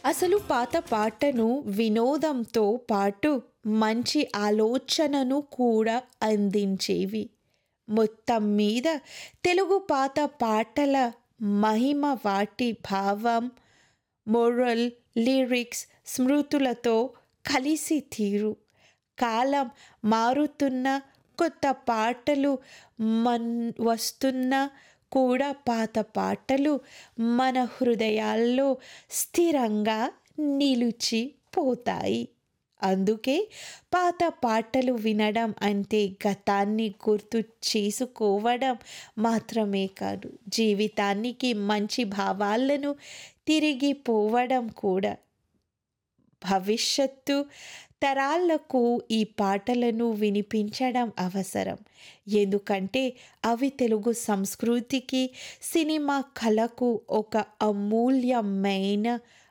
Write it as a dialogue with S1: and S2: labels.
S1: అసలు పాత పాటను వినోదంతో పాటు మంచి ఆలోచనను కూడా అందించేవి మొత్తం మీద తెలుగు పాత పాటల మహిమ వాటి భావం మొరల్ లిరిక్స్ స్మృతులతో కలిసి తీరు కాలం మారుతున్న కొత్త పాటలు మన్ వస్తున్న కూడా పాత పాటలు మన హృదయాల్లో స్థిరంగా నిలిచిపోతాయి అందుకే పాత పాటలు వినడం అంటే గతాన్ని గుర్తు చేసుకోవడం మాత్రమే కాదు జీవితానికి మంచి భావాలను తిరిగి పోవడం కూడా భవిష్యత్తు తరాలకు ఈ పాటలను వినిపించడం అవసరం ఎందుకంటే అవి తెలుగు సంస్కృతికి సినిమా కళకు ఒక అమూల్యమైన